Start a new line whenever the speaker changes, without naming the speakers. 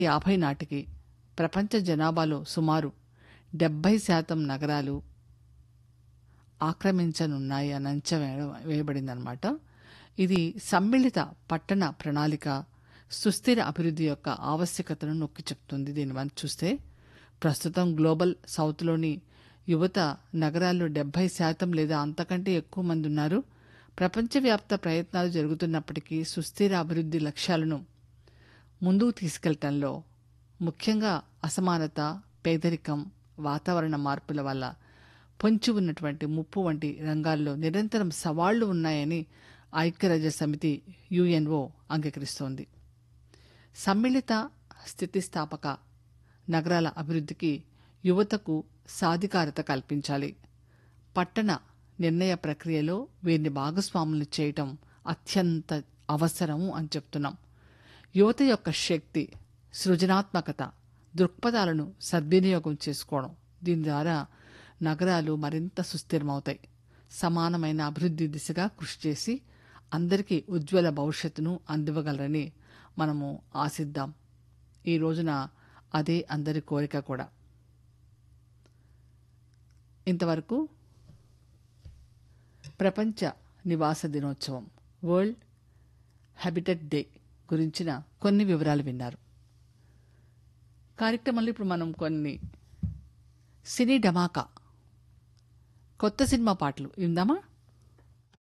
యాభై నాటికి ప్రపంచ జనాభాలో సుమారు డెబ్బై శాతం నగరాలు ఆక్రమించనున్నాయి అని అంచనా వేయబడిందనమాట ఇది సమ్మిళిత పట్టణ ప్రణాళిక సుస్థిర అభివృద్ధి యొక్క ఆవశ్యకతను నొక్కి చెప్తుంది దీన్ని మనం చూస్తే ప్రస్తుతం గ్లోబల్ సౌత్లోని యువత నగరాల్లో డెబ్బై శాతం లేదా అంతకంటే ఎక్కువ మంది ఉన్నారు ప్రపంచవ్యాప్త ప్రయత్నాలు జరుగుతున్నప్పటికీ సుస్థిర అభివృద్ధి లక్ష్యాలను ముందుకు తీసుకెళ్లటంలో ముఖ్యంగా అసమానత పేదరికం వాతావరణ మార్పుల వల్ల పొంచి ఉన్నటువంటి ముప్పు వంటి రంగాల్లో నిరంతరం సవాళ్లు ఉన్నాయని ఐక్యరాజ్య సమితి యుఎన్ఓ అంగీకరిస్తోంది సమ్మిళిత స్థితిస్థాపక నగరాల అభివృద్ధికి యువతకు సాధికారత కల్పించాలి పట్టణ నిర్ణయ ప్రక్రియలో వీరిని భాగస్వాములు చేయటం అత్యంత అవసరము అని చెప్తున్నాం యువత యొక్క శక్తి సృజనాత్మకత దృక్పథాలను సద్వినియోగం చేసుకోవడం దీని ద్వారా నగరాలు మరింత సుస్థిరమవుతాయి సమానమైన అభివృద్ధి దిశగా కృషి చేసి అందరికీ ఉజ్వల భవిష్యత్తును అందివ్వగలరని మనము ఆశిద్దాం ఈ రోజున అదే అందరి కోరిక కూడా ఇంతవరకు ప్రపంచ నివాస దినోత్సవం వరల్డ్ హ్యాబిటెట్ డే గురించిన కొన్ని వివరాలు విన్నారు కార్యక్రమంలో ఇప్పుడు మనం కొన్ని సినీ డమాకా కొత్త సినిమా పాటలు విందామా